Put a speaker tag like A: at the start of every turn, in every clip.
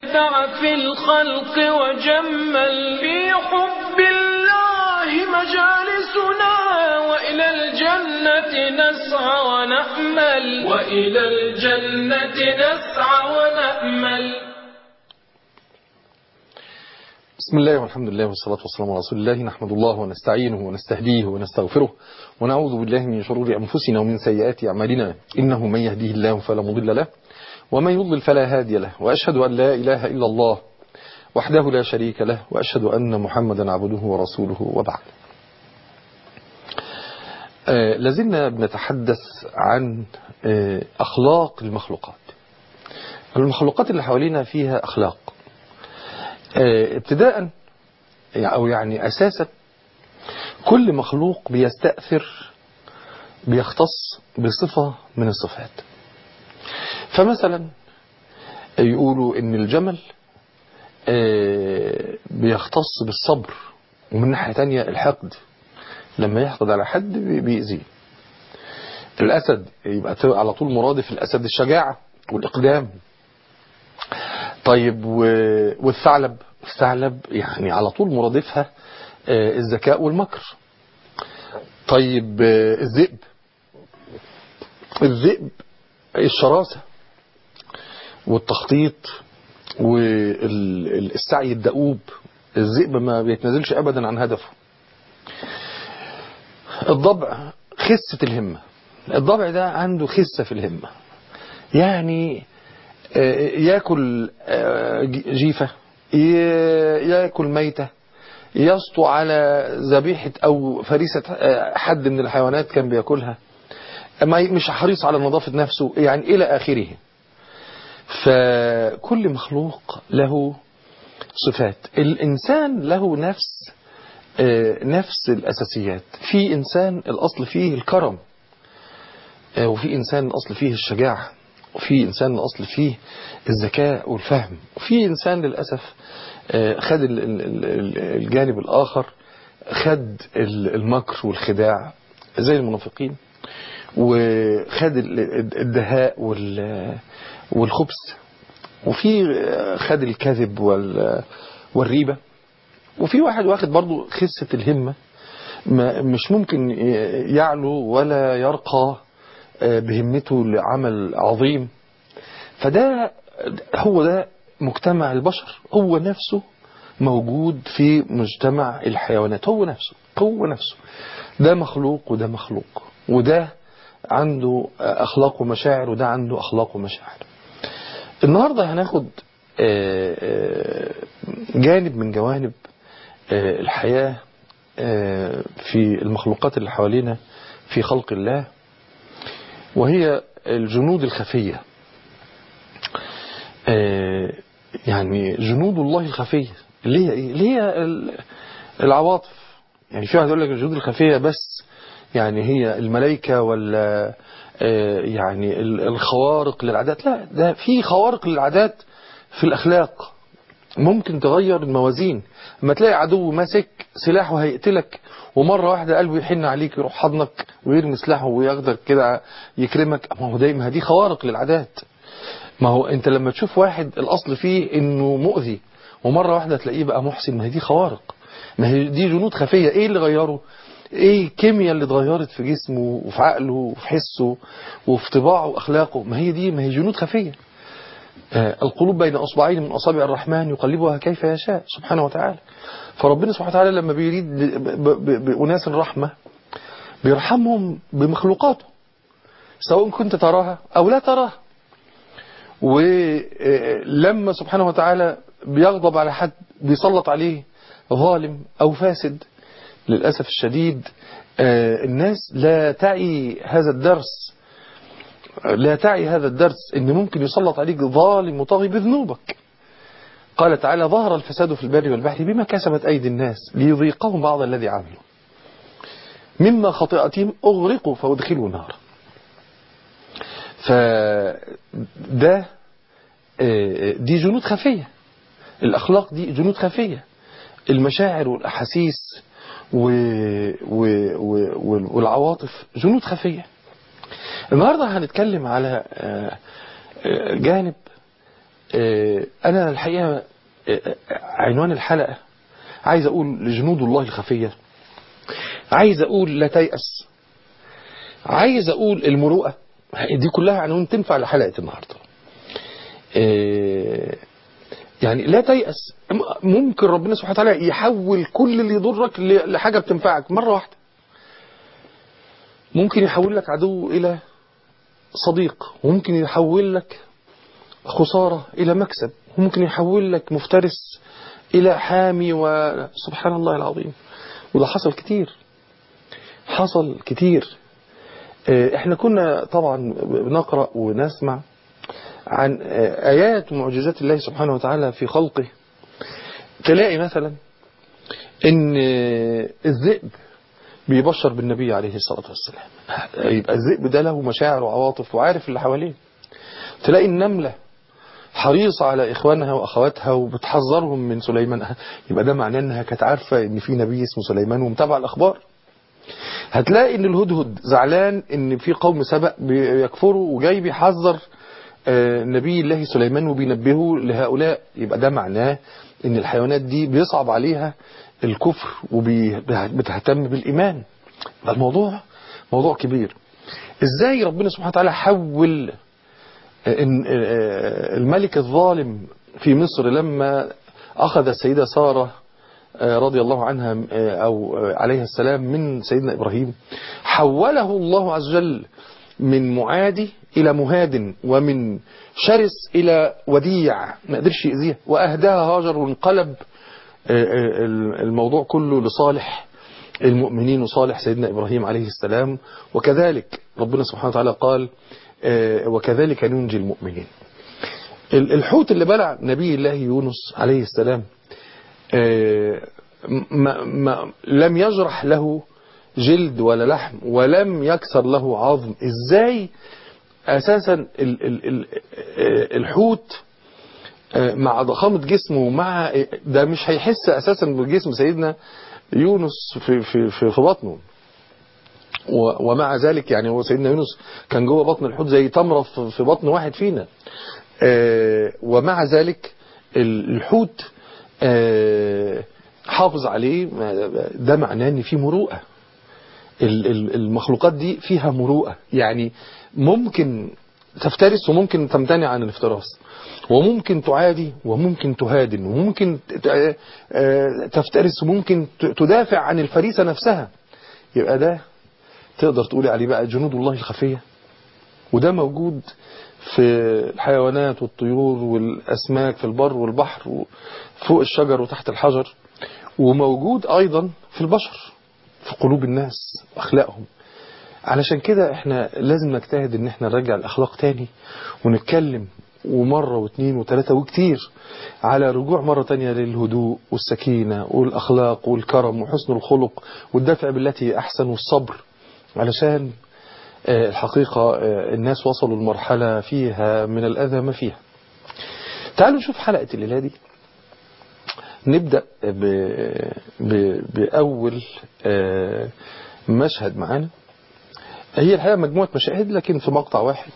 A: أبدع في الخلق وجمل في حب الله مجالسنا وإلى الجنة نسعى ونأمل وإلى الجنة نسعى ونأمل
B: بسم الله والحمد لله والصلاة والسلام على رسول الله نحمد الله ونستعينه ونستهديه ونستغفره ونعوذ بالله من شرور أنفسنا ومن سيئات أعمالنا إنه من يهديه الله فلا مضل له ومن يضلل فلا هادي له وأشهد أن لا إله إلا الله وحده لا شريك له وأشهد أن محمدا عبده ورسوله وبعد آه لازلنا بنتحدث عن آه أخلاق المخلوقات المخلوقات اللي حوالينا فيها أخلاق آه ابتداء أو يعني أساسا كل مخلوق بيستأثر بيختص بصفة من الصفات فمثلا يقولوا ان الجمل بيختص بالصبر ومن ناحية تانية الحقد لما يحقد على حد بيأذيه الأسد يبقى على طول مرادف الأسد الشجاعة والإقدام طيب والثعلب الثعلب يعني على طول مرادفها الذكاء والمكر طيب الذئب الذئب الشراسة والتخطيط والسعي الدؤوب الذئب ما بيتنازلش ابدا عن هدفه الضبع خسة الهمة الضبع ده عنده خسة في الهمة يعني ياكل جيفة ياكل ميتة يسطو على ذبيحة او فريسة حد من الحيوانات كان بياكلها مش حريص على نظافة نفسه يعني إلى آخره فكل مخلوق له صفات الإنسان له نفس نفس الأساسيات في إنسان الأصل فيه الكرم وفي إنسان الأصل فيه الشجاعة وفي إنسان الأصل فيه الذكاء والفهم وفي إنسان للأسف خد الجانب الآخر خد المكر والخداع زي المنافقين وخد الدهاء والخبث وفي خد الكذب والريبة وفي واحد واخد برضو خسة الهمة مش ممكن يعلو ولا يرقى بهمته لعمل عظيم فده هو ده مجتمع البشر هو نفسه موجود في مجتمع الحيوانات هو نفسه هو نفسه ده مخلوق وده مخلوق وده عنده أخلاق ومشاعر وده عنده أخلاق ومشاعر النهاردة هناخد جانب من جوانب الحياة في المخلوقات اللي حوالينا في خلق الله وهي الجنود الخفية يعني جنود الله الخفية اللي هي ايه اللي هي العواطف يعني في واحد يقول لك الجنود الخفية بس يعني هي الملائكة ولا يعني الخوارق للعادات لا ده في خوارق للعادات في الأخلاق ممكن تغير الموازين اما تلاقي عدو ماسك سلاحه هيقتلك ومرة واحدة قلبه يحن عليك يروح حضنك ويرمي سلاحه وياخدك كده يكرمك ما هو دايما دي خوارق للعادات ما هو انت لما تشوف واحد الاصل فيه انه مؤذي ومرة واحدة تلاقيه بقى محسن ما هي دي خوارق ما هي دي جنود خفية ايه اللي غيره ايه الكيمياء اللي اتغيرت في جسمه وفي عقله وفي حسه وفي طباعه واخلاقه ما هي دي ما هي جنود خفية آه القلوب بين اصبعين من اصابع الرحمن يقلبها كيف يشاء سبحانه وتعالى فربنا سبحانه وتعالى لما بيريد بأناس الرحمة بيرحمهم بمخلوقاته سواء كنت تراها او لا تراها ولما سبحانه وتعالى بيغضب على حد بيسلط عليه ظالم او فاسد للأسف الشديد الناس لا تعي هذا الدرس لا تعي هذا الدرس ان ممكن يسلط عليك ظالم وطاغي بذنوبك قال تعالى ظهر الفساد في البر والبحر بما كسبت أيدي الناس ليذيقهم بعض الذي عملوا مما خطيئتهم أغرقوا فأدخلوا نارا فده دي جنود خفية الأخلاق دي جنود خفية المشاعر والأحاسيس و... و... و... والعواطف جنود خفية النهاردة هنتكلم على جانب آه، أنا الحقيقة آه، عنوان الحلقة عايز أقول لجنود الله الخفية عايز أقول لا تيأس عايز أقول المروءة دي كلها عنوان تنفع لحلقة النهاردة آه، يعني لا تيأس م- ممكن ربنا سبحانه وتعالى يحول كل اللي يضرك ل- لحاجة بتنفعك مرة واحدة ممكن يحول لك عدو إلى صديق وممكن يحول لك خسارة إلى مكسب وممكن يحول لك مفترس إلى حامي وسبحان الله العظيم وده حصل كتير حصل كتير آه، احنا كنا طبعا بنقرأ ونسمع عن آه، آيات ومعجزات الله سبحانه وتعالى في خلقه تلاقي مثلا ان آه، الذئب بيبشر بالنبي عليه الصلاة والسلام يبقى الذئب ده له مشاعر وعواطف وعارف اللي حواليه تلاقي النملة حريصة على إخوانها وأخواتها وبتحذرهم من سليمان يبقى ده معناه إنها كانت عارفة إن في نبي اسمه سليمان ومتابعة الأخبار هتلاقي إن الهدهد زعلان إن في قوم سبق بيكفروا وجاي بيحذر آه، نبي الله سليمان وبينبهه لهؤلاء يبقى ده معناه إن الحيوانات دي بيصعب عليها الكفر وبتهتم بالإيمان ده الموضوع موضوع كبير إزاي ربنا سبحانه وتعالى حول إن الملك الظالم في مصر لما أخذ السيدة سارة رضي الله عنها أو عليها السلام من سيدنا إبراهيم حوله الله عز وجل من معادي إلى مهاد ومن شرس إلى وديع ما قدرش يأذيها وأهداها هاجر وانقلب الموضوع كله لصالح المؤمنين وصالح سيدنا إبراهيم عليه السلام وكذلك ربنا سبحانه وتعالى قال آه، وكذلك ننجي المؤمنين ال- الحوت اللي بلع نبي الله يونس عليه السلام آه، ما ما لم يجرح له جلد ولا لحم ولم يكسر له عظم ازاي اساسا ال- ال- ال- آه، الحوت آه، مع ضخامة جسمه ومع ده مش هيحس اساسا بجسم سيدنا يونس في في في, في بطنه و- ومع ذلك يعني هو سيدنا يونس كان جوه بطن الحوت زي تمرة في في بطن واحد فينا آه، ومع ذلك ال- الحوت آه، حافظ عليه ده معناه ان في مروءة ال- ال- المخلوقات دي فيها مروءة يعني ممكن تفترس وممكن تمتنع عن الافتراس وممكن تعادي وممكن تهادن وممكن ت- آه، تفترس وممكن ت- تدافع عن الفريسة نفسها يبقى ده تقدر تقولي عليه بقى جنود الله الخفية وده موجود في الحيوانات والطيور والأسماك في البر والبحر وفوق الشجر وتحت الحجر وموجود أيضا في البشر في قلوب الناس وأخلاقهم علشان كده احنا لازم نجتهد ان احنا نرجع الأخلاق تاني ونتكلم ومرة واثنين وثلاثة وكتير على رجوع مرة تانية للهدوء والسكينة والأخلاق والكرم وحسن الخلق والدفع بالتي هي أحسن والصبر علشان آه، الحقيقة آه، الناس وصلوا لمرحلة فيها من الأذى ما فيها تعالوا نشوف حلقة الليلة دي نبدأ ب... ب... بأول آه، مشهد معانا هي الحقيقة مجموعة مشاهد لكن في مقطع واحد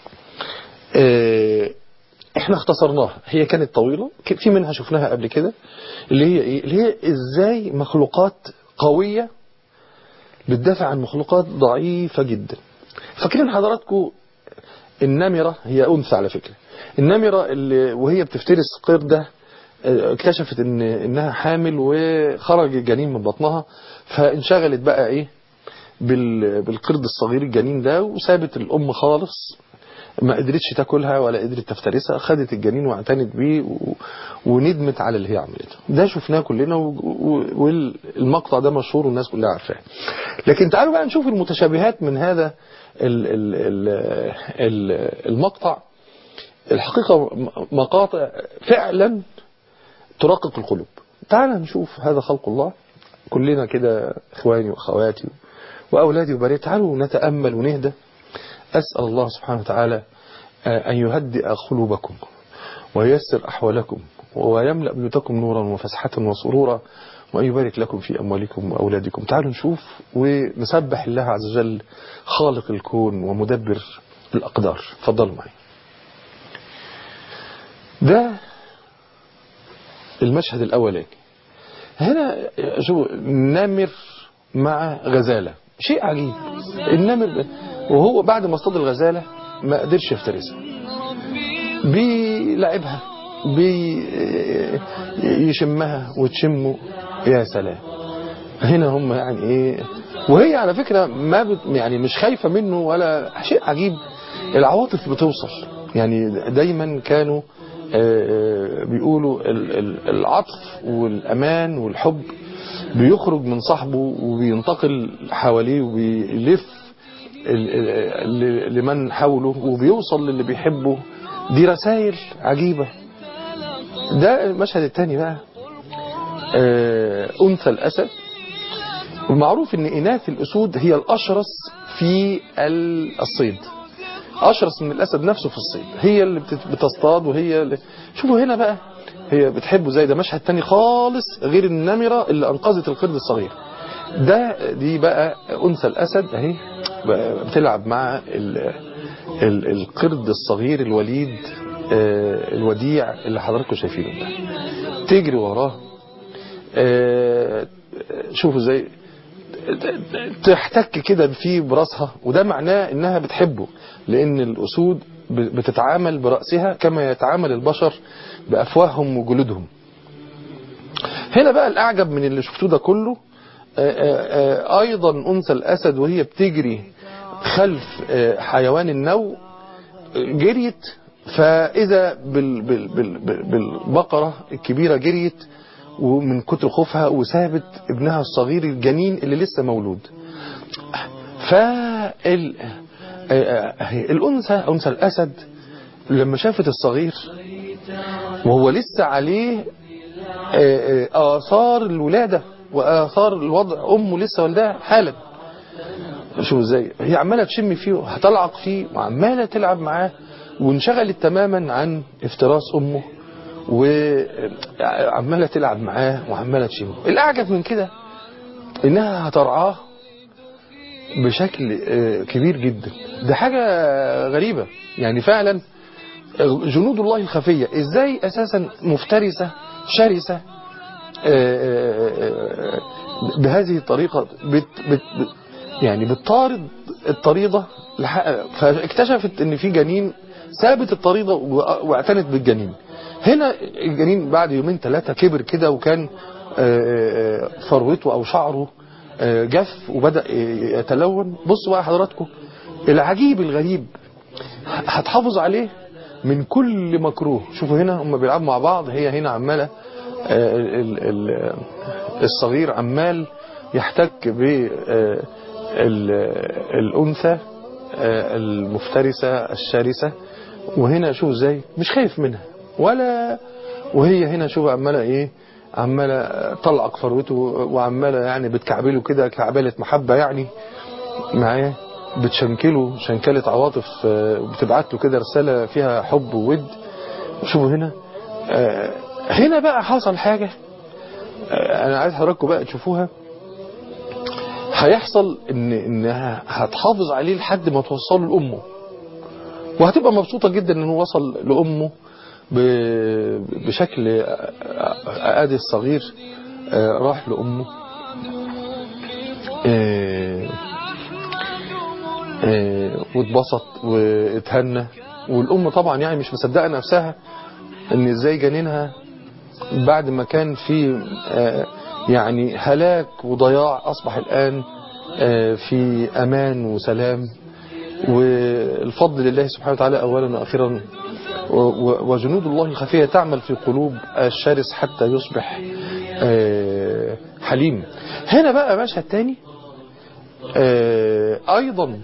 B: آه، احنا اختصرناها هي كانت طويلة ك- في منها شفناها قبل كده اللي هي ايه اللي هي ازاي مخلوقات قوية بتدافع عن مخلوقات ضعيفة جدا فاكرين حضراتكم النمرة هي أنثى على فكرة النمرة اللي وهي بتفترس قردة آه، اكتشفت ان انها حامل وخرج الجنين من بطنها فانشغلت بقى ايه بال- بالقرد الصغير الجنين ده وسابت الام خالص ما قدرتش تاكلها ولا قدرت تفترسها خدت الجنين واعتنت بيه و... وندمت على اللي هي عملته ده شفناه كلنا و... و... والمقطع ده مشهور والناس كلها عارفاه لكن تعالوا بقى نشوف المتشابهات من هذا ال... ال... ال... ال... المقطع الحقيقة م- مقاطع فعلا ترقق القلوب تعال نشوف هذا خلق الله كلنا كده اخواني واخواتي واولادي وبناتي تعالوا نتامل ونهدى أسأل الله سبحانه وتعالى آه، أن يهدئ قلوبكم وييسر أحوالكم ويملأ بيوتكم نورا وفسحة وسرورا وأن يبارك لكم في أموالكم وأولادكم تعالوا نشوف ونسبح الله عز وجل خالق الكون ومدبر الأقدار فضلوا معي ده المشهد الأولاني هنا شو نمر مع غزالة شيء عجيب النمر وهو بعد ما اصطاد الغزالة ما قدرش يفترسها بيلعبها بيشمها وتشمه يا سلام هنا هم يعني ايه وهي على فكرة ما بت يعني مش خايفة منه ولا شيء عجيب العواطف بتوصل يعني دايما كانوا بيقولوا العطف والأمان والحب بيخرج من صاحبه وبينتقل حواليه وبيلف لمن حوله وبيوصل للي بيحبه دي رسائل عجيبة ده المشهد الثاني بقى أنثى الأسد والمعروف ان إناث الأسود هي الأشرس في الصيد أشرس من الأسد نفسه في الصيد هي اللي بتصطاد وهي اللي شوفوا هنا بقى هي بتحبه زي ده مشهد تاني خالص غير النمرة اللي أنقذت القرد الصغير ده دي بقى أنثى الأسد اهي بتلعب مع ال ال القرد الصغير الوليد الوديع اللي حضراتكم شايفينه ده تجري وراه شوفوا ازاي تحتك كده فيه براسها وده معناه انها بتحبه لان الاسود بتتعامل برأسها كما يتعامل البشر بأفواههم وجلودهم هنا بقى الأعجب من اللي شفتوه ده كله أيضا أنثى الأسد وهي بتجري خلف حيوان النو جريت فإذا بالبقرة الكبيرة جريت ومن كتر خوفها وسابت ابنها الصغير الجنين اللي لسه مولود فال الأنثى أنثى الأسد لما شافت الصغير وهو لسه عليه آثار الولادة وآثار الوضع أمه لسه والدها حالا شوف ازاي هي عمالة تشم فيه هتلعق فيه وعمالة تلعب معاه وانشغلت تماما عن افتراس أمه وعمالة تلعب معاه وعمالة تشمه الأعجب من كده إنها هترعاه بشكل كبير جدا ده حاجة غريبة يعني فعلا جنود الله الخفية ازاي اساسا مفترسة شرسة بهذه الطريقة بت بت يعني بتطارد الطريضة فاكتشفت ان في جنين سابت الطريضة واعتنت بالجنين هنا الجنين بعد يومين ثلاثة كبر كده وكان فروته او شعره جف وبدأ يتلون بصوا بقى حضراتكم العجيب الغريب هتحافظ عليه من كل مكروه شوفوا هنا هم بيلعبوا مع بعض هي هنا عمالة الصغير عمال يحتك بالأنثى المفترسة الشرسة وهنا شوف ازاي مش خايف منها ولا وهي هنا شوف عمالة ايه عمالة طلعق فروته وعمالة يعني بتكعبله كده كعبلة محبة يعني معاه بتشنكله شنكلة عواطف بتبعت له كده رسالة فيها حب وود شوفوا هنا هنا بقى حصل حاجة انا عايز حضراتكم بقى تشوفوها هيحصل ان انها هتحافظ عليه لحد ما توصله لامه وهتبقى مبسوطة جدا انه وصل لامه بشكل ادي الصغير راح لامه واتبسط واتهنى والام طبعا يعني مش مصدقه نفسها ان ازاي جنينها بعد ما كان في يعني هلاك وضياع اصبح الان في امان وسلام والفضل لله سبحانه وتعالى اولا واخيرا وجنود الله الخفية تعمل في قلوب الشرس حتى يصبح حليم هنا بقى مشهد تاني ايضا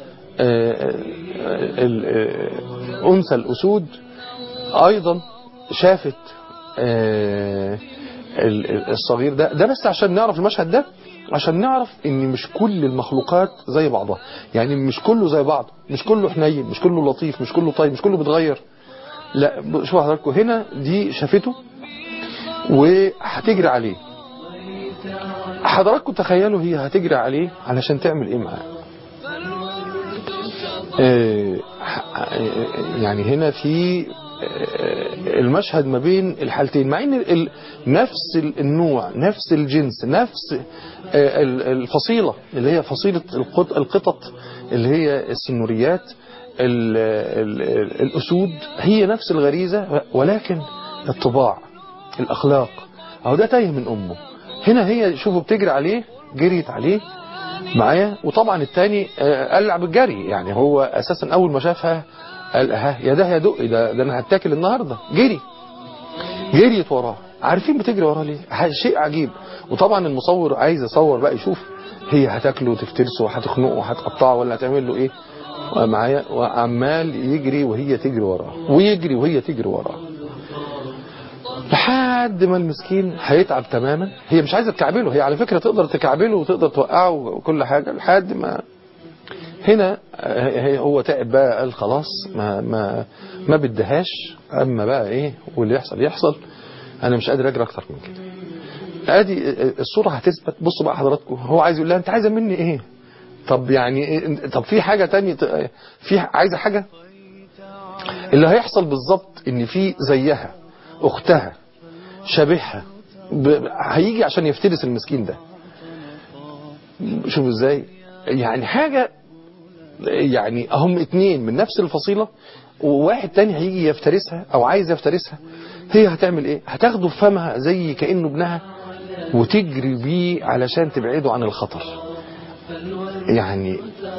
B: انثى الاسود ايضا شافت الصغير ده ده بس عشان نعرف المشهد ده عشان نعرف ان مش كل المخلوقات زي بعضها يعني مش كله زي بعض مش كله حنين مش كله لطيف مش كله طيب مش كله بيتغير لا شوفوا حضراتكم هنا دي شافته وهتجري عليه حضراتكم تخيلوا هي هتجري عليه علشان تعمل ايه معاه يعني هنا في المشهد ما بين الحالتين مع ان ال- نفس النوع نفس الجنس نفس ال- الفصيلة اللي هي فصيلة القط- القطط اللي هي السنوريات ال- ال- الأسود هي نفس الغريزة ولكن الطباع الأخلاق أهو ده تايه من أمه هنا هي شوفوا بتجري عليه جريت عليه معايا وطبعا التاني آه، قلع بالجري يعني هو أساسا أول ما شافها قال ها يا ده يا دقي ده, ده أنا هتاكل النهاردة جري جريت وراه عارفين بتجري وراه ليه ح- شيء عجيب وطبعا المصور عايز يصور بقى يشوف هي هتاكله وتفترسه وهتخنقه وهتقطعه ولا هتعمل له ايه معايا وعمال يجري وهي تجري وراه ويجري وهي تجري وراه لحد ما المسكين هيتعب تماما هي مش عايزه تكعبله هي على فكره تقدر تكعبله وتقدر توقعه وكل حاجه لحد ما هنا هي هو تعب بقى قال خلاص ما ما ما بدهاش اما بقى ايه واللي يحصل يحصل انا مش قادر اجري اكتر من كده ادي الصوره هتثبت بصوا بقى حضراتكم هو عايز يقول لها انت عايزه مني ايه طب يعني إيه؟ طب في حاجه تانية ت- في عايزه حاجه اللي هيحصل بالظبط ان في زيها اختها شبيهها ب- هيجي عشان يفترس المسكين ده شوف ازاي يعني حاجة يعني هم اتنين من نفس الفصيلة وواحد تاني هيجي يفترسها او عايز يفترسها هي هتعمل ايه هتاخده في فمها زي كأنه ابنها وتجري بيه علشان تبعده عن الخطر يعني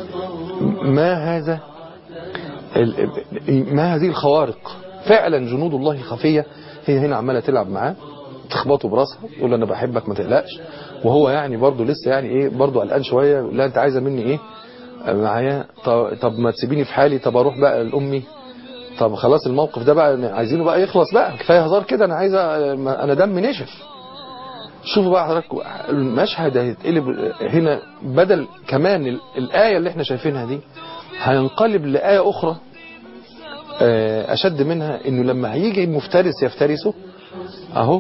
B: ما هذا ال- ما هذه الخوارق فعلا جنود الله الخفية هي هنا عمالة تلعب معاه تخبطه براسها تقول له انا بحبك ما تقلقش وهو يعني برضه لسه يعني ايه برضه قلقان شويه لا انت عايزه مني ايه معايا طب, طب ما تسيبيني في حالي طب اروح بقى لامي طب خلاص الموقف ده بقى عايزينه بقى يخلص بقى كفايه هزار كده انا عايزه انا دم نشف شوفوا بقى حضراتكم المشهد هيتقلب هنا بدل كمان ال- الآية اللي احنا شايفينها دي هينقلب لآية أخرى آه، أشد منها إنه لما هيجي المفترس يفترسه أهو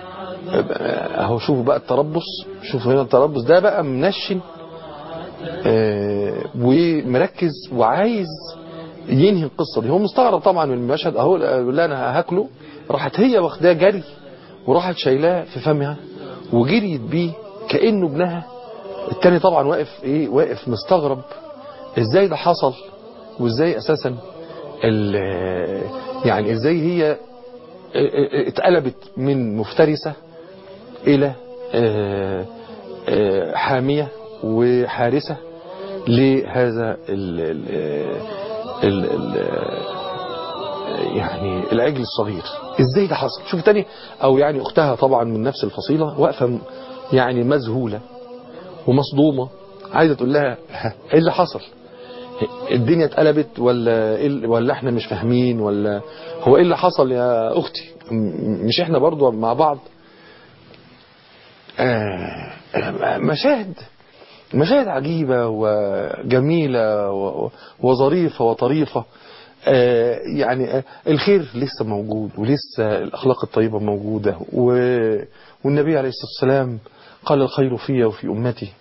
B: أهو شوفوا بقى التربص شوفوا هنا التربص ده بقى منشن آه، ومركز وعايز ينهي القصة دي هو مستغرب طبعا من المشهد أهو يقول لها أنا هاكله راحت هي واخداه جري وراحت شايلاه في فمها وجريت بيه كأنه ابنها التاني طبعا واقف ايه واقف مستغرب ازاي ده حصل وازاي اساسا ال- يعني ازاي هي اتقلبت من مفترسة الى آه، آه، حامية وحارسة لهذا ال ال ال ال يعني العجل الصغير ازاي ده حصل شوف تاني او يعني اختها طبعا من نفس الفصيلة واقفة م- يعني مذهولة ومصدومة عايزة تقول لها ها، ايه اللي حصل الدنيا اتقلبت ولا إيه ال- ولا احنا مش فاهمين ولا هو ايه اللي حصل يا اختي م- مش احنا برضو مع بعض آه، مشاهد مشاهد عجيبة وجميلة و- وظريفة وطريفة آه، يعني آه، الخير لسه موجود ولسه الأخلاق الطيبة موجودة و- والنبي عليه الصلاة والسلام قال الخير في وفي أمتي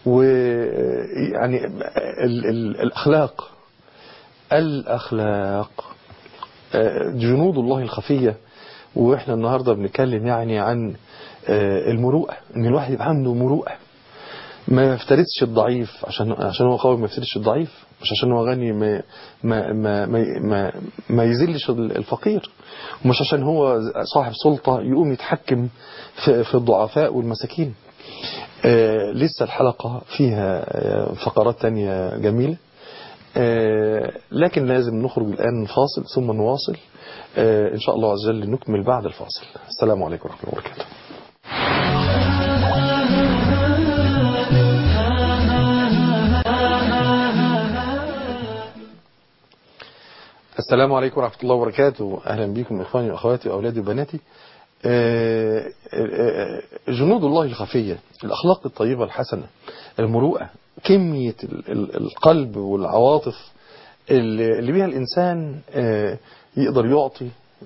B: ويعني ال- ال- الأخلاق الأخلاق آه، جنود الله الخفية وإحنا النهاردة بنتكلم يعني عن آه، المروءة إن الواحد يبقى عنده مروءة ما يفترسش الضعيف عشان عشان هو قوي ما يفترسش الضعيف مش عشان هو غني ما ما ما ما, ما, ما يذلش الفقير ومش عشان هو صاحب سلطة يقوم يتحكم في, في الضعفاء والمساكين آه لسه الحلقة فيها آه فقرات تانية جميلة آه لكن لازم نخرج الآن فاصل ثم نواصل آه إن شاء الله عز وجل نكمل بعد الفاصل السلام عليكم ورحمة الله وبركاته السلام عليكم ورحمة الله وبركاته أهلا بكم إخواني وأخواتي وأولادي وبناتي آه، آه، جنود الله الخفية الأخلاق الطيبة الحسنة المروءة كمية ال- ال- القلب والعواطف اللي اللي بيها الإنسان آه، يقدر يعطي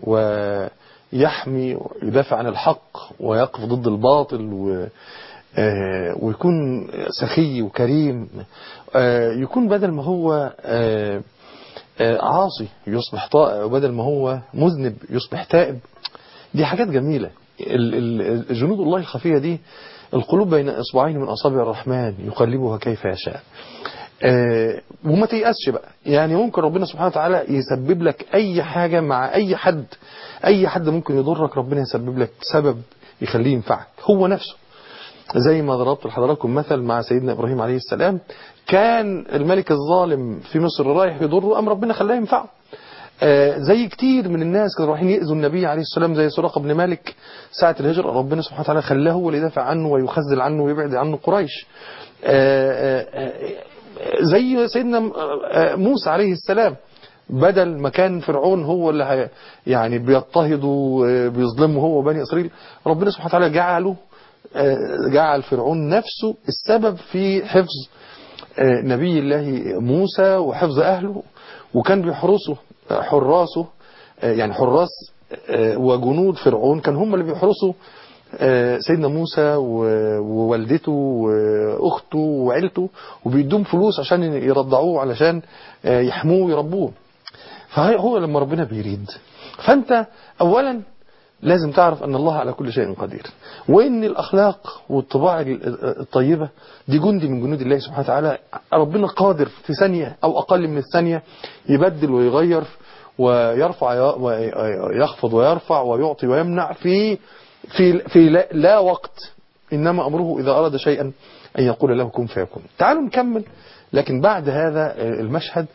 B: ويحمي ويدافع عن الحق ويقف ضد الباطل و آه، ويكون سخي وكريم آه، يكون بدل ما هو آه، عاصي يصبح طائع وبدل ما هو مذنب يصبح تائب دي حاجات جميلة جنود الله الخفية دي القلوب بين إصبعين من أصابع الرحمن يقلبها كيف يشاء أه وما تيأسش بقى يعني ممكن ربنا سبحانه وتعالى يسبب لك أي حاجة مع أي حد أي حد ممكن يضرك ربنا يسبب لك سبب يخليه ينفعك هو نفسه زي ما ضربت لحضراتكم مثل مع سيدنا إبراهيم عليه السلام كان الملك الظالم في مصر رايح يضره أم ربنا خلاه ينفعه آه زي كتير من الناس كانوا رايحين يأذوا النبي عليه السلام زي سراقة بن مالك ساعة الهجرة ربنا سبحانه وتعالى خلاه هو اللي يدافع عنه ويخزل عنه ويبعد عنه قريش آه آه زي سيدنا موسى عليه السلام بدل ما كان فرعون هو اللي يعني بيضطهد وبيظلمه هو وبني إسرائيل ربنا سبحانه وتعالى جعله جعل فرعون نفسه السبب في حفظ نبي الله موسى وحفظ أهله وكان بيحرسه حراسه يعني حراس وجنود فرعون كان هم اللي بيحرسوا سيدنا موسى ووالدته واخته وعيلته وبيدوم فلوس عشان يرضعوه علشان يحموه ويربوه فهو لما ربنا بيريد فانت اولا لازم تعرف ان الله على كل شيء قدير وان الاخلاق والطباع الطيبة دي جندي من جنود الله سبحانه وتعالى ربنا قادر في ثانية او اقل من الثانية يبدل ويغير ويرفع ويخفض ويرفع ويعطي ويمنع في في في لا, لا وقت إنما أمره إذا أراد شيئا أن يقول له كن فيكون تعالوا نكمل لكن بعد هذا المشهد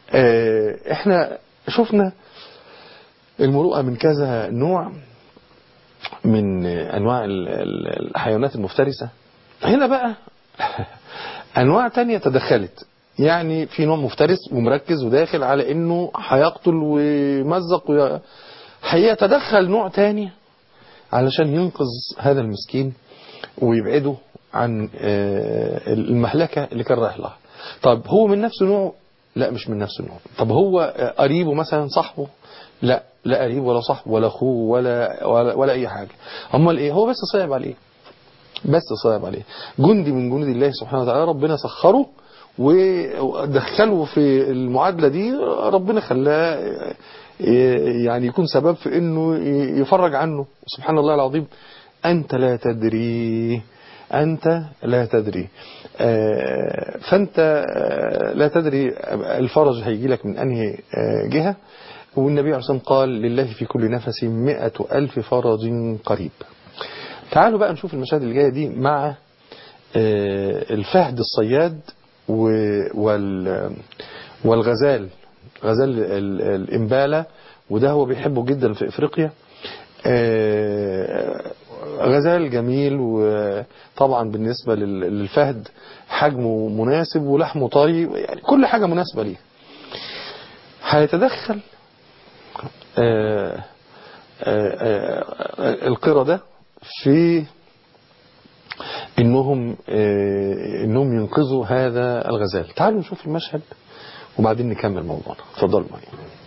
B: احنا شفنا المروءة من كذا نوع من أنواع الحيوانات المفترسة هنا بقى أنواع تانية تدخلت يعني في نوع مفترس ومركز وداخل على انه هيقتل ويمزق وي... هيتدخل نوع تاني علشان ينقذ هذا المسكين ويبعده عن المهلكة اللي كان رايح لها طب هو من نفس نوعه لا مش من نفس النوع طب هو قريبه مثلا صاحبه لا لا قريب ولا صاحبه ولا اخوه ولا, ولا ولا اي حاجة امال ايه هو بس صعب عليه بس صعب عليه جندي من جنود الله سبحانه وتعالى ربنا سخره ودخله في المعادلة دي ربنا خلاه يعني يكون سبب في انه يفرج عنه سبحان الله العظيم انت لا تدري انت لا تدري فانت لا تدري الفرج هيجي لك من انهي جهة والنبي عليه الصلاة قال لله في كل نفس مئة ألف فرج قريب تعالوا بقى نشوف المشاهد اللي جاية دي مع الفهد الصياد والغزال غزال الإمبالة وده هو بيحبه جدا في إفريقيا غزال جميل وطبعا بالنسبة للفهد حجمه مناسب ولحمه طري يعني كل حاجة مناسبة ليه هيتدخل القردة في انهم انهم ينقذوا هذا الغزال تعالوا نشوف المشهد وبعدين نكمل موضوعنا اتفضلوا معي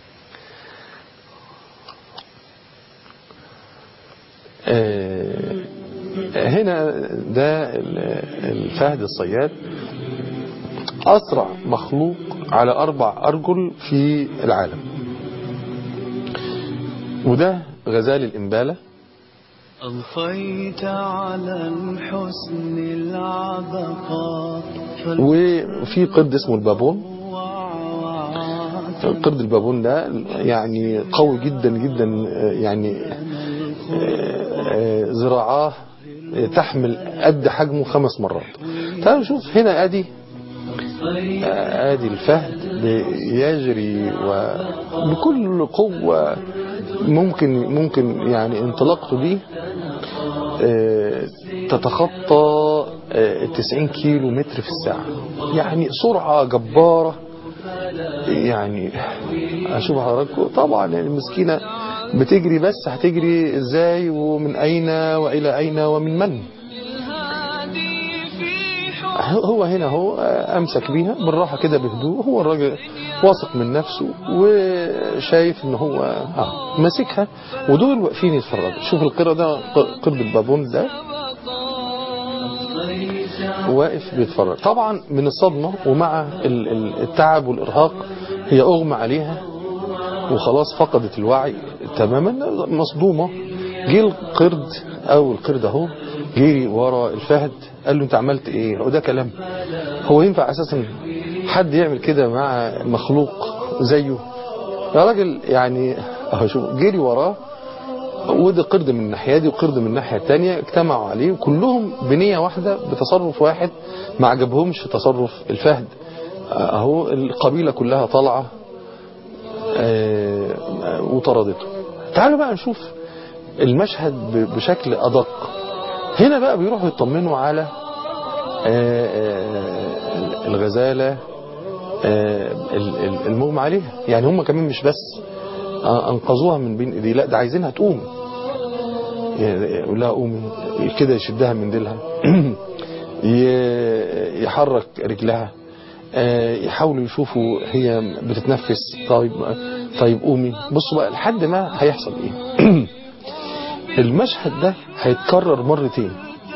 B: هنا ده الفهد الصياد أسرع مخلوق على أربع أرجل في العالم وده غزال الإنبالة
C: أضفيت على الحسن العبقى
B: وفي قرد اسمه البابون قرد البابون ده يعني قوي جدا جدا يعني زراعاه تحمل قد حجمه خمس مرات تعالوا نشوف هنا ادي ادي الفهد يجري وبكل قوة ممكن ممكن يعني انطلاقته دي تتخطى 90 كيلو متر في الساعة يعني سرعة جبارة يعني اشوف حضراتكم طبعا يعني المسكينة بتجري بس هتجري ازاي ومن اين والى اين ومن من هو هنا هو امسك بيها بالراحة كده بهدوء هو الراجل واثق من نفسه وشايف ان هو اه ماسكها ودول واقفين يتفرجوا شوف القرد ده قرد البابون ده واقف بيتفرج طبعا من الصدمة ومع التعب والإرهاق هي أغمى عليها وخلاص فقدت الوعي تماما مصدومة جه القرد أو القرد أهو جري ورا الفهد قال له أنت عملت إيه هو ده كلام هو ينفع أساسا حد يعمل كده مع مخلوق زيه يا راجل يعني أهو شوف جري وراه وده قرد من الناحية دي وقرد من الناحية التانية اجتمعوا عليه كلهم بنية واحدة بتصرف واحد ما عجبهمش تصرف الفهد اهو القبيلة كلها طالعة آه، وطردته تعالوا بقى نشوف المشهد ب- بشكل أدق هنا بقى بيروحوا يطمنوا على آه، آه، الغزالة آه، ال- ال- المغمى عليها يعني هم كمان مش بس آه، انقذوها من بين ايديه لا ده عايزينها تقوم يقول لها قومي كده يشدها من ديلها ي- يحرك رجلها آه، يحاولوا يشوفوا هي بتتنفس طيب طيب قومي بصوا بقى لحد ما هيحصل ايه المشهد ده هيتكرر مرتين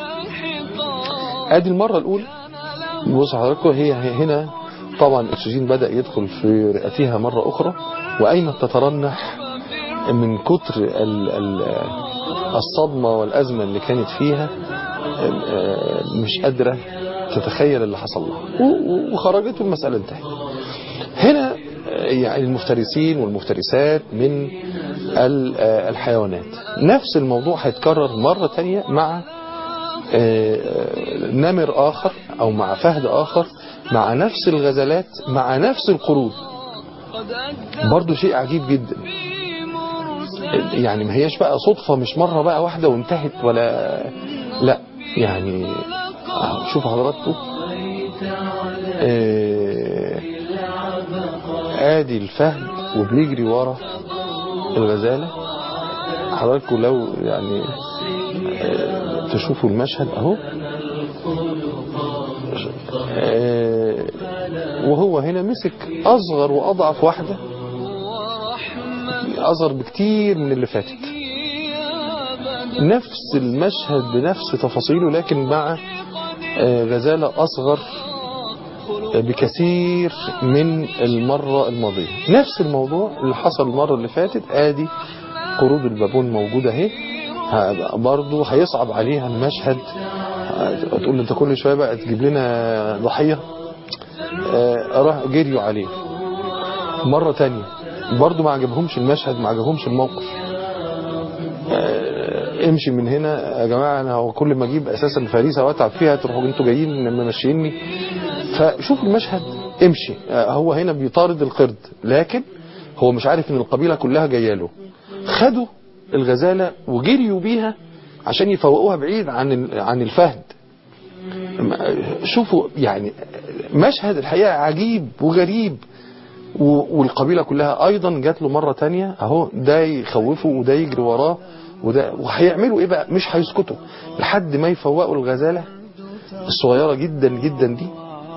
B: ادي المرة الاولى بص حضراتكم هي هي هنا طبعا الاكسجين بدأ يدخل في رئتها مرة اخرى وايمن تترنح من كتر ال ال الصدمة والأزمة اللي كانت فيها آه، مش قادرة تتخيل اللي حصل لها و- و- وخرجت والمسألة انتهت هنا آه، يعني المفترسين والمفترسات من ال- آه، الحيوانات نفس الموضوع هيتكرر مرة تانية مع آه، نمر آخر أو مع فهد آخر مع نفس الغزلات مع نفس القرود برضو شيء عجيب جدا يعني ما هيش بقى صدفة مش مرة بقى واحدة وانتهت ولا لا يعني أهو شوف حضراتكم آه، ادي الفهد وبيجري ورا الغزالة حضراتكم لو يعني آه، تشوفوا المشهد اهو آه، وهو هنا مسك اصغر واضعف واحدة اصغر بكتير من اللي فاتت نفس المشهد بنفس تفاصيله لكن مع آه، غزالة اصغر بكثير من المرة الماضية نفس الموضوع اللي حصل المرة اللي فاتت ادي قرود البابون موجودة اهي ه- برضو هيصعب عليها المشهد ه- تقول انت كل شوية بقى تجيب لنا ضحية آه، راح جريوا عليه مرة تانية برضو ما عجبهمش المشهد ما عجبهمش الموقف آه، امشي من هنا يا جماعة انا هو كل ما اجيب اساسا فريسة واتعب فيها تروحوا انتوا جايين ممشيني فشوف المشهد امشي آه، هو هنا بيطارد القرد لكن هو مش عارف ان القبيلة كلها جايه له خدوا الغزالة وجريوا بيها عشان يفوقوها بعيد عن ال- عن الفهد شوفوا يعني مشهد الحقيقة عجيب وغريب و- والقبيلة كلها ايضا جات له مرة تانية اهو ده يخوفه وده يجري وراه وده وهيعملوا ايه بقى مش هيسكتوا لحد ما يفوقوا الغزالة الصغيرة جدا جدا دي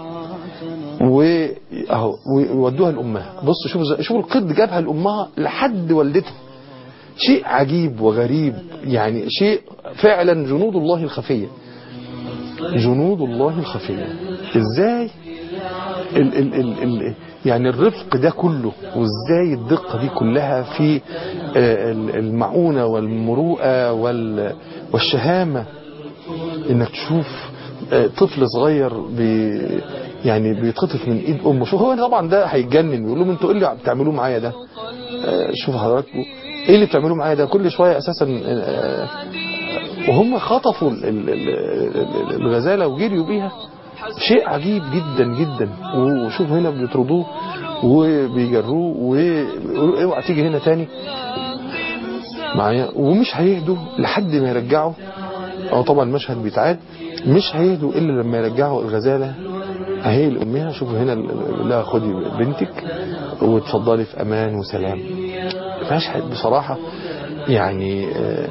B: واهو ويودوها لامها بص شوفوا ازاي- شوفوا القرد جابها لامها لحد والدتها شيء عجيب وغريب يعني شيء فعلا جنود الله الخفية جنود الله الخفية ازاي ال ال ال ال يعني الرفق ده كله وازاي الدقة دي كلها في آه، ال- المعونة والمروءة وال- والشهامة انك تشوف آه، طفل صغير بي يعني بيتخطف من ايد امه شوف هو طبعا ده هيتجنن يقول لهم انتوا ايه اللي بتعملوه معايا ده آه، شوفوا حضراتكم ايه اللي بتعملوه معايا ده كل شويه اساسا آه، وهم خطفوا ال- ال- ال- ال- الغزاله وجريوا بيها شيء عجيب جدا جدا وشوف هنا بيطردوه وبيجروه ويقولوا اوعى تيجي هنا تاني معايا ومش هيهدوا لحد ما يرجعوا او طبعا المشهد بيتعاد مش هيهدوا الا لما يرجعوا الغزاله اهي لامها شوفوا هنا ال- لا خدي بنتك وتفضلي في امان وسلام مشهد بصراحه يعني آه،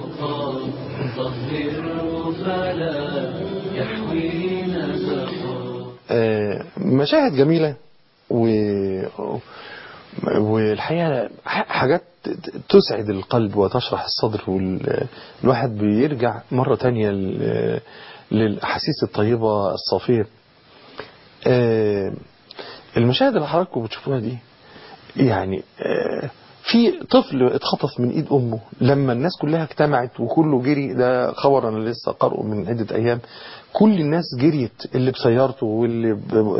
B: آه، مشاهد جميله و والحقيقة ح- حاجات تسعد القلب وتشرح الصدر والواحد بيرجع مرة تانية ل- للأحاسيس الطيبة الصافية آه، المشاهد اللي حضراتكم بتشوفوها دي يعني آه، في طفل اتخطف من ايد امه لما الناس كلها اجتمعت وكله جري ده خبر انا لسه قارئه من عده ايام كل الناس جريت اللي بسيارته واللي ب-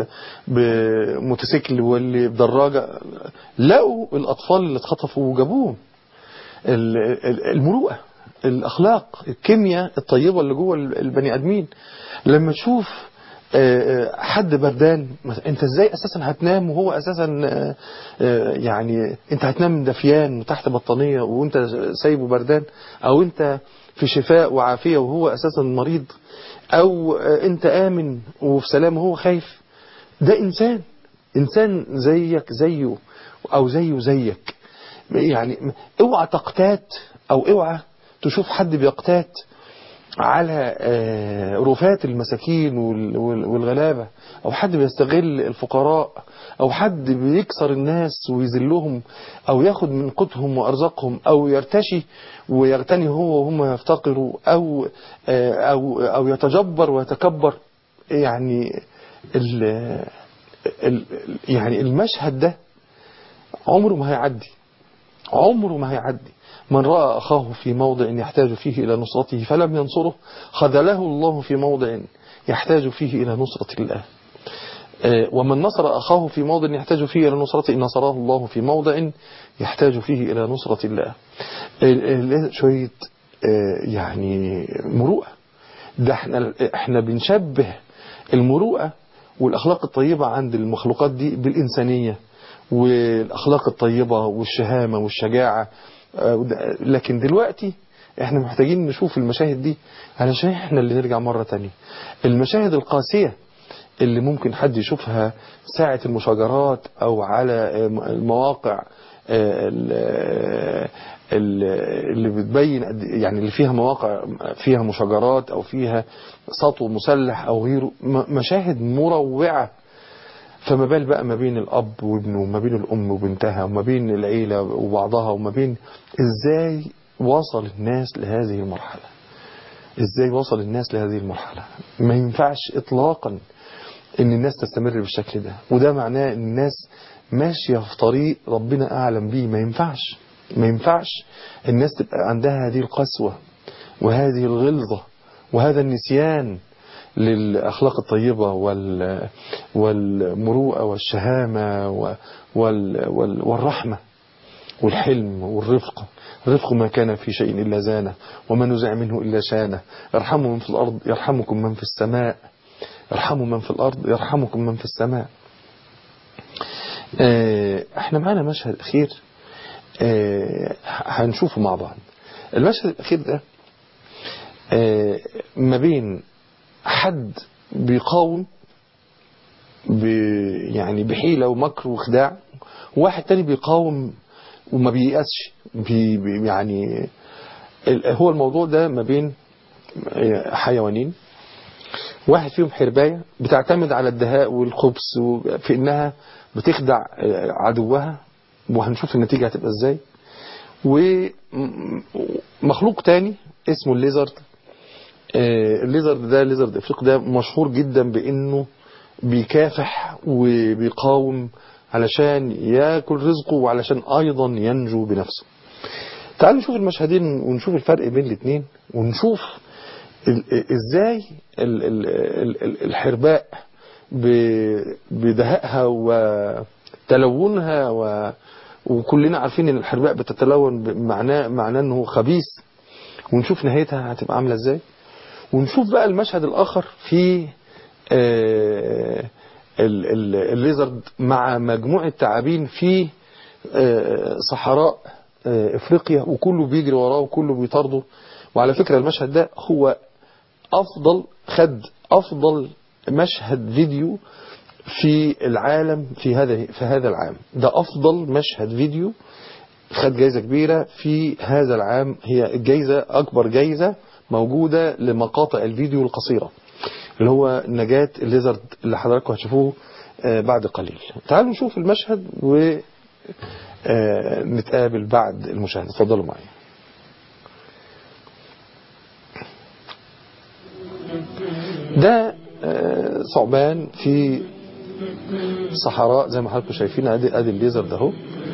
B: بموتوسيكل واللي بدراجه لقوا الاطفال اللي اتخطفوا وجابوهم ال- ال- المروءه الاخلاق الكيمياء الطيبه اللي جوه البني ادمين لما تشوف آه، آه، حد بردان مثلا انت ازاي اساسا هتنام وهو اساسا آه، آه، يعني انت هتنام دفيان وتحت بطانيه وانت سايبه بردان او انت في شفاء وعافيه وهو اساسا مريض او آه، انت امن وفي سلام وهو خايف ده انسان انسان زيك زيه او زيه زيك يعني اوعى تقتات او اوعى تشوف حد بيقتات على آه، رفات المساكين وال- وال- والغلابة أو حد بيستغل الفقراء أو حد بيكسر الناس ويذلهم أو ياخد من قوتهم وأرزاقهم أو يرتشي ويغتني هو وهم يفتقروا أو آه، أو أو يتجبر ويتكبر يعني ال ال يعني المشهد ده عمره ما هيعدي عمره ما هيعدي من رأى أخاه في موضع يحتاج فيه إلى نصرته فلم ينصره خذله الله في موضع يحتاج فيه إلى نصرة الله آه، ومن نصر أخاه في موضع يحتاج فيه إلى نصرته نصره الله في موضع يحتاج فيه إلى نصرة الله ال- ال- شوية آه، يعني مروءة ده احنا احنا بنشبه المروءة والأخلاق الطيبة عند المخلوقات دي بالإنسانية والأخلاق الطيبة والشهامة والشجاعة آه، وده- لكن دلوقتي احنا محتاجين نشوف المشاهد دي علشان احنا اللي نرجع مرة تانية المشاهد القاسية اللي ممكن حد يشوفها ساعة المشاجرات او على آه، المواقع آه، ال- ال- اللي بتبين قد- يعني اللي فيها مواقع فيها مشاجرات او فيها سطو مسلح او غيره م- مشاهد مروعة فما بال بقى ما بين الأب وابنه وما بين الأم وبنتها وما بين العيلة وبعضها وما بين إزاي وصل الناس لهذه المرحلة إزاي وصل الناس لهذه المرحلة ما ينفعش إطلاقا إن الناس تستمر بالشكل ده وده معناه إن الناس ماشية في طريق ربنا أعلم بيه ما ينفعش ما ينفعش الناس تبقى عندها هذه القسوة وهذه الغلظة وهذا النسيان للأخلاق الطيبة وال والمروءة والشهامة و- وال وال والرحمة والحلم والرفق الرفق ما كان في شيء إلا زانه وما نزع منه إلا شانه ارحموا من في الأرض يرحمكم من في السماء ارحموا من في الأرض يرحمكم من في السماء آه، احنا معانا مشهد أخير آه، هنشوفه مع بعض المشهد الأخير ده آه، ما بين حد بيقاوم ب يعني بحيلة ومكر وخداع وواحد تاني بيقاوم وما بييأسش بي بي يعني ال- هو الموضوع ده ما بين آه، حيوانين واحد فيهم حرباية بتعتمد على الدهاء والخبث و- في انها بتخدع آه، عدوها وهنشوف النتيجة هتبقى ازاي ومخلوق تاني اسمه الليزرد آه، الليزرد ده الليزرد افريقي ده مشهور جدا بانه بيكافح وبيقاوم علشان ياكل رزقه وعلشان ايضا ينجو بنفسه تعالوا نشوف المشهدين ونشوف الفرق بين الاثنين ونشوف ال- ازاي ال- ال- ال- ال- الحرباء ب- بدهائها وتلونها و وكلنا عارفين ان الحرباء بتتلون معناه معناه انه خبيث ونشوف نهايتها هتبقى عامله ازاي ونشوف بقى المشهد الاخر في آه، ال- ال- الليزرد مع مجموعه تعابين في آه، صحراء آه، افريقيا وكله بيجري وراه وكله بيطارده وعلى فكره المشهد ده هو افضل خد افضل مشهد فيديو في العالم في هذا في هذا العام ده افضل مشهد فيديو خد جايزة كبيرة في هذا العام هي الجايزة أكبر جايزة موجودة لمقاطع الفيديو القصيرة اللي هو نجاة الليزرد اللي حضراتكم هتشوفوه آه، بعد قليل تعالوا نشوف المشهد ونتقابل بعد المشاهدة اتفضلوا معي ده آه، ثعبان في صحراء زي ما حضراتكم شايفين ادي ادي الليزر ده اهو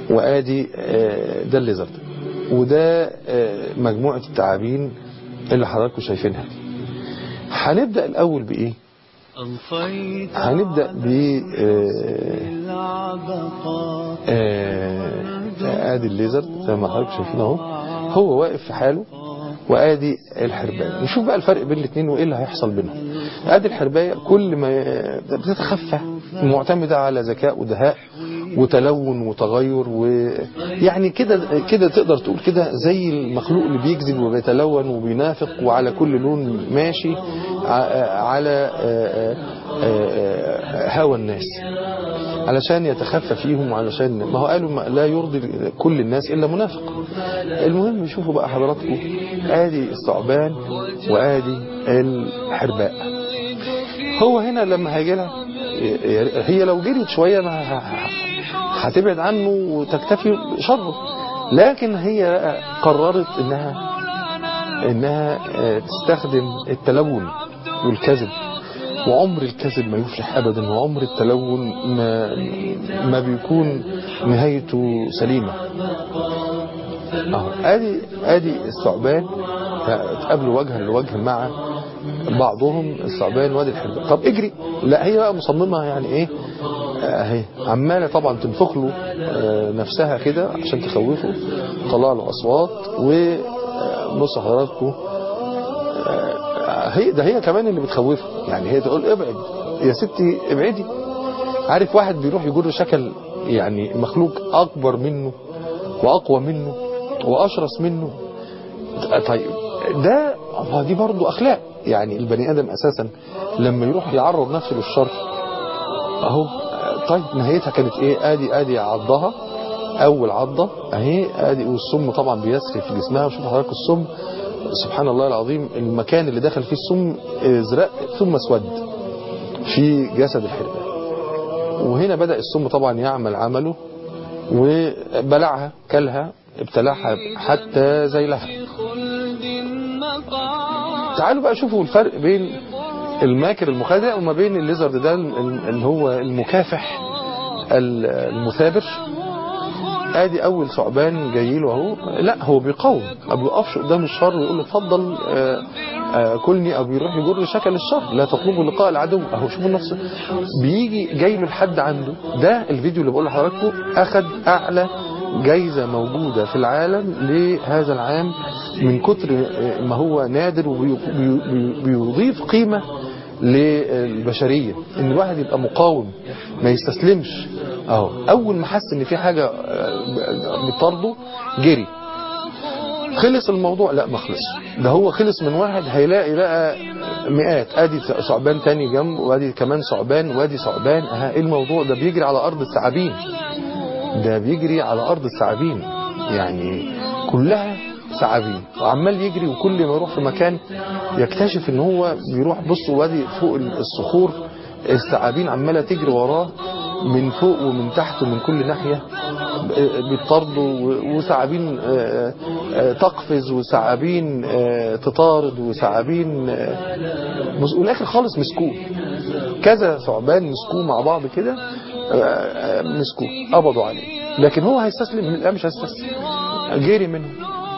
B: وادي آه، ده الليزرد وده آه، مجموعة التعابين اللي حضراتكم شايفينها دي هنبدأ الأول بإيه
C: أنفيت
B: هنبدأ ب آه،
C: العبقات
B: آه، ادي الليزرد زي ما حضرتك شايفين اهو هو واقف في حاله وادي الحرباية نشوف بقى الفرق بين الاثنين وايه اللي هيحصل بينهم ادي الحرباية كل ما بتتخفى معتمدة على ذكاء ودهاء وتلون وتغير ويعني كده كده تقدر تقول كده زي المخلوق اللي بيكذب وبيتلون وبينافق وعلى كل لون ماشي ع- على آه، آه، آه، هوى الناس علشان يتخفى فيهم وعلشان ما هو قالوا ما- لا يرضي كل الناس إلا منافق المهم شوفوا بقى حضراتكم ادي الثعبان وادي الحرباء هو هنا لما هيجي لها هي لو جريت شوية ما ه- ه- هتبعد عنه وتكتفي شره لكن هي قررت انها انها آه، تستخدم التلون والكذب وعمر الكذب ما يفلح ابدا وعمر التلون ما ما بيكون نهايته سليمه اهو ادي ادي الثعبان اتقابلوا وجها لوجه مع بعضهم الثعبان وادي الحرباء طب اجري لا هي بقى مصممه يعني ايه اهي عماله طبعا تنفخ له آه، نفسها كده عشان تخوفه طلع له اصوات وبص حضراتكم هي ده هي كمان اللي بتخوفه يعني هي تقول ابعد يا ستي ابعدي عارف واحد بيروح يجر شكل يعني مخلوق اكبر منه واقوى منه واشرس منه طيب ده ما دي برضه اخلاق يعني البني ادم اساسا لما يروح يعرض نفسه للشر اهو طيب نهايتها كانت ايه ادي ادي عضها اول عضه اهي ادي والسم طبعا بيسري في جسمها وشوف حضرتك السم سبحان الله العظيم المكان اللي دخل فيه السم ازرق ثم اسود في جسد الحرباء وهنا بدأ السم طبعا يعمل عمله وبلعها كلها ابتلعها حتى زيلها
A: خلد مقام
B: تعالوا بقى شوفوا الفرق بين الماكر المخادع وما بين الليزرد ده اللي هو المكافح المثابر ادي اول ثعبان جاي له اهو لا هو بيقاوم ما بيقفش قدام الشر ويقول له اتفضل آه، آه، كلني او بيروح يجر شكل الشر لا تطلبوا لقاء العدو اهو شوفوا نفسه بيجي جاي له لحد عنده ده الفيديو اللي بقول لحضراتكم اخد اعلى جايزة موجودة في العالم لهذا العام من كتر آه، ما هو نادر وبيضيف قيمة للبشرية ان الواحد يبقى مقاوم ما يستسلمش اهو اول ما حس ان في حاجة آه، بتطرده جري خلص الموضوع لا ما خلص ده هو خلص من واحد هيلاقي بقى مئات ادي ثعبان تاني جنب وادي كمان ثعبان وادي ثعبان اه ايه الموضوع ده بيجري على ارض الثعابين ده بيجري على ارض الثعابين يعني كلها ثعابين وعمال يجري وكل ما يروح في مكان يكتشف ان هو بيروح بص وادي فوق الصخور الثعابين عماله تجري وراه من فوق ومن تحت ومن كل ناحيه بيطاردوا وثعابين آه، آه، تقفز وثعابين آه، تطارد وثعابين آه، مس- والاخر خالص مسكوه كذا ثعبان مسكوه مع بعض كده آه، آه، مسكوه قبضوا عليه لكن هو هيستسلم لا مش هيستسلم جري منهم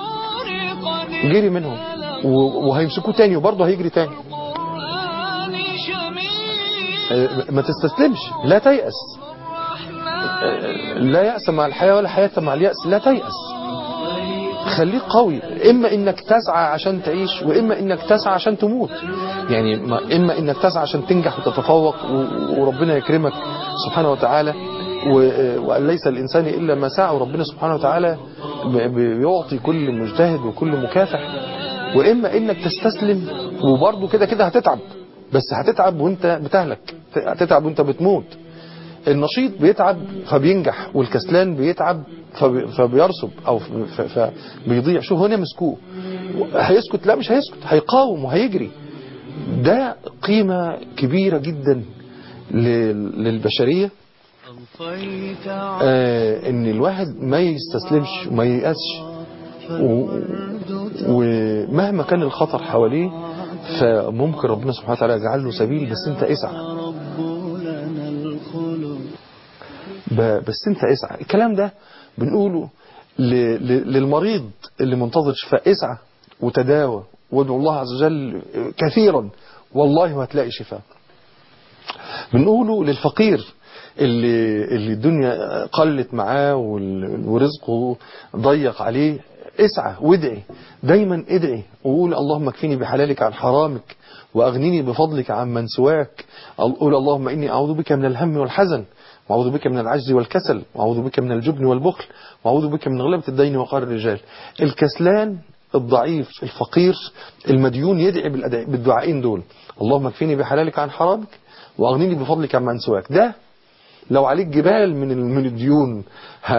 B: جري منهم و- وهيمسكوه تاني وبرضه هيجري تاني
A: قرآن شميل
B: آه، ما تستسلمش لا تيأس آه، لا يأس مع الحياة ولا حياة مع اليأس لا تيأس خليك قوي اما انك تسعى عشان تعيش واما انك تسعى عشان تموت يعني ما- اما انك تسعى عشان تنجح وتتفوق و- وربنا يكرمك سبحانه وتعالى و- وان ليس الانسان الا ما سعى وربنا سبحانه وتعالى ب- بيعطي كل مجتهد وكل مكافح واما انك تستسلم وبرضه كده كده هتتعب بس هتتعب وانت بتهلك هتتعب وانت بتموت النشيط بيتعب فبينجح والكسلان بيتعب فبي- فبيرسب او ف- ف- فبيضيع شوف هنا مسكوه هيسكت لا مش هيسكت هيقاوم وهيجري ده قيمة كبيرة جدا لل- للبشرية
C: أنفيت
B: آه ان الواحد ما يستسلمش وما ييأسش و- ومهما كان الخطر حواليه فممكن ربنا سبحانه وتعالى يجعل له سبيل بس انت اسعى
C: رب لنا الخلود
B: ب- بس انت اسعى الكلام ده بنقوله ل- ل- للمريض اللي منتظر شفاء اسعى وتداوى وادعو الله عز وجل كثيرا والله وهتلاقي شفاء بنقوله للفقير اللي اللي الدنيا قلت معاه وال- ورزقه ضيق عليه اسعى وادعي دايما ادعي وقول اللهم اكفني بحلالك عن حرامك واغنني بفضلك عن من سواك قول اللهم اني اعوذ بك من الهم والحزن واعوذ بك من العجز والكسل واعوذ بك من الجبن والبخل واعوذ بك من غلبة الدين وقهر الرجال الكسلان الضعيف الفقير المديون يدعي بالأدعي- بالدعائين دول اللهم اكفني بحلالك عن حرامك واغنني بفضلك عن من سواك ده لو عليك جبال من ال- من الديون ه-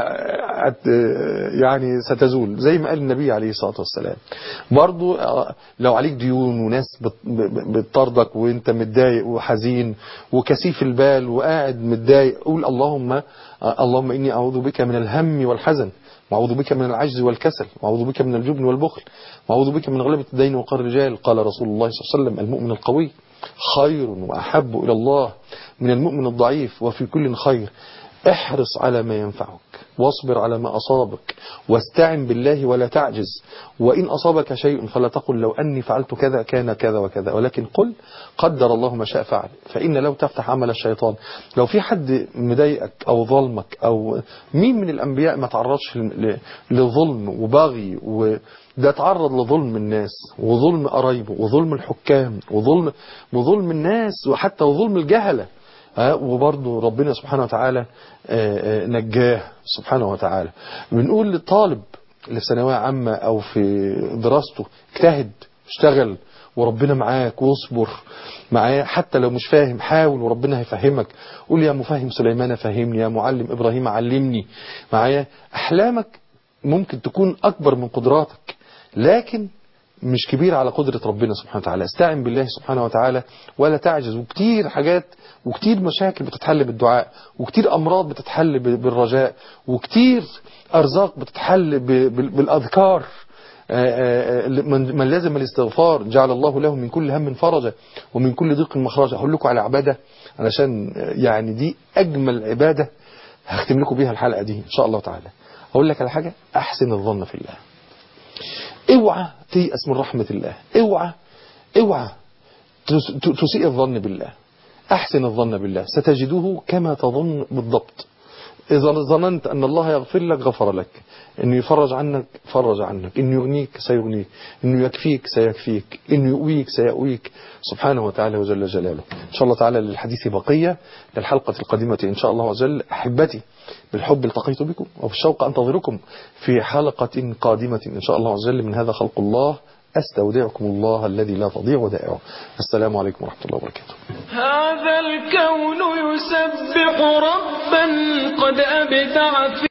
B: ه- هت- يعني ستزول زي ما قال النبي عليه الصلاة والسلام برضو آه، لو عليك ديون وناس بت- ب- بتطاردك وانت متضايق وحزين وكثيف البال وقاعد متضايق قول اللهم آه، اللهم إني أعوذ بك من الهم والحزن وأعوذ بك من العجز والكسل وأعوذ بك من الجبن والبخل وأعوذ بك من غلبة الدين وقهر الرجال قال رسول الله صلى الله عليه وسلم المؤمن القوي خير وأحب إلى الله من المؤمن الضعيف وفي كل خير احرص على ما ينفعك واصبر على ما أصابك واستعن بالله ولا تعجز وإن أصابك شيء فلا تقل لو أني فعلت كذا كان كذا وكذا ولكن قل قدر الله ما شاء فعل فإن لو تفتح عمل الشيطان لو في حد مضايقك أو ظلمك أو مين من الأنبياء ما تعرضش ل- لظلم وبغي وده تعرض لظلم الناس وظلم قرايبه وظلم الحكام وظلم وظلم الناس وحتى وظلم الجهله ها وبرضه ربنا سبحانه وتعالى آه، آه، نجاه سبحانه وتعالى بنقول للطالب اللي في ثانويه عامه او في دراسته اجتهد اشتغل وربنا معاك واصبر معاه حتى لو مش فاهم حاول وربنا هيفهمك قول يا مفهم سليمان فهمني يا معلم ابراهيم علمني معايا احلامك ممكن تكون اكبر من قدراتك لكن مش كبير على قدرة ربنا سبحانه وتعالى استعن بالله سبحانه وتعالى ولا تعجز وكتير حاجات وكتير مشاكل بتتحل بالدعاء وكتير أمراض بتتحل ب- بالرجاء وكتير أرزاق بتتحل ب- بال- بالأذكار آه، آه، من من لازم الاستغفار جعل الله له من كل هم فرجا ومن كل ضيق مخرجا هقول لكم على عبادة علشان آه، يعني دي أجمل عبادة هختم لكم بيها الحلقة دي إن شاء الله تعالى أقول لك على حاجة أحسن الظن في الله اوعى تيأس من رحمة الله اوعى اوعى تس- ت- تسيء الظن بالله احسن الظن بالله ستجده كما تظن بالضبط إذا ظننت أن الله يغفر لك غفر لك إنه يفرج عنك فرج عنك إنه يغنيك سيغنيك إنه يكفيك سيكفيك إنه يؤويك سيؤويك سبحانه وتعالى وجل جلاله إن شاء الله تعالى للحديث بقية للحلقة القادمة إن شاء الله عز وجل أحبتي بالحب التقيت بكم وبالشوق أنتظركم في حلقة قادمة إن شاء الله عز وجل من هذا خلق الله أستودعكم الله الذي لا تضيع ودائعه السلام عليكم ورحمة الله وبركاته
A: هذا الكون يسبح ربا قد أبدع في